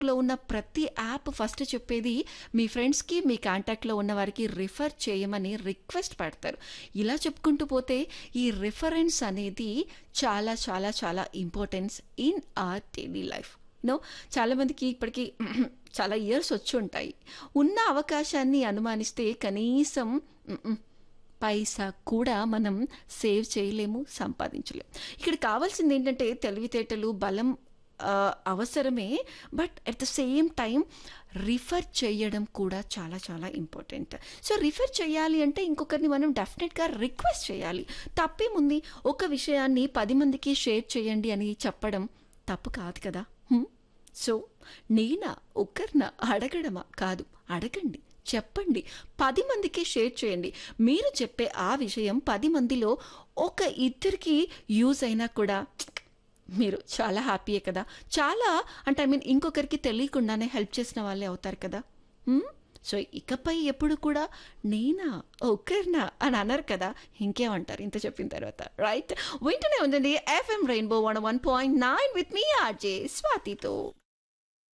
లో ఉన్న ప్రతి యాప్ ఫస్ట్ చెప్పేది మీ ఫ్రెండ్స్‌కి, మీ కాంటాక్ట్‌లో ఉన్న వారికి రిఫర్ చేయమని రిక్వెస్ట్ పెడతారు. ఇలా చెప్పుకుంటూ పోతే ఈ రిఫరెన్స్ అనేది చాలా చాలా చాలా importance in our daily life. No చాలామందికి ఇప్పటికి చాలా ఇయర్స్ వచ్చుంటాయి. ఉన్న అవకాశాన్ని అనుమానిస్తే కనీసం హుహు. పైసా కూడా మనం సేవ్ చేయలేము, సంపాదించలేము. ఇక్కడ కావాల్సిందేంటంటే తెలివితేటలు, బలం ఆహ్, అవసరమే. But at the same time refer చేయడం కూడా చాలా చాలా ఇంపార్టెంట్. సో, రిఫర్ చేయాలి అంటే ఇంకొకరిని మనం డెఫినిట్‌గా రిక్వెస్ట్ చేయాలి. తప్పేముంది? ఒక విషయాన్ని 10 మందికి షేర్ చేయండి అని చెప్పడం తప్పు కాదు కదా! హ్మ్. సో, నేనా? ఒక్కరినా? అడగడమా? కాదు. అడగండి. చెప్పండి. 10 మందికి షేర్ చేయండి. మీరు చెప్పే ఆ విషయం 10 మందిలో ఒక ఇద్దరికి యూజ్ అయినా కూడా మీరు చాలా హ్యాపీయే కదా! చాలా అంటే ఐ మీన్ ఇంకొకరికి తెలియకుండానే హెల్ప్ చేసిన వాళ్ళే అవుతారు కదా! హ్మ్. సో, ఇకపై ఎప్పుడు కూడా నేనా? ఒక్కరినా? అని అనరు కదా! ఇంకేమంటారు ఇంత చెప్పిన తర్వాత. రైట్? వింటూనే ఉండండి ఎఫ్ఎం రెయిన్బో 101.9 విత్ మీ ఆర్‌జే స్వాతితో.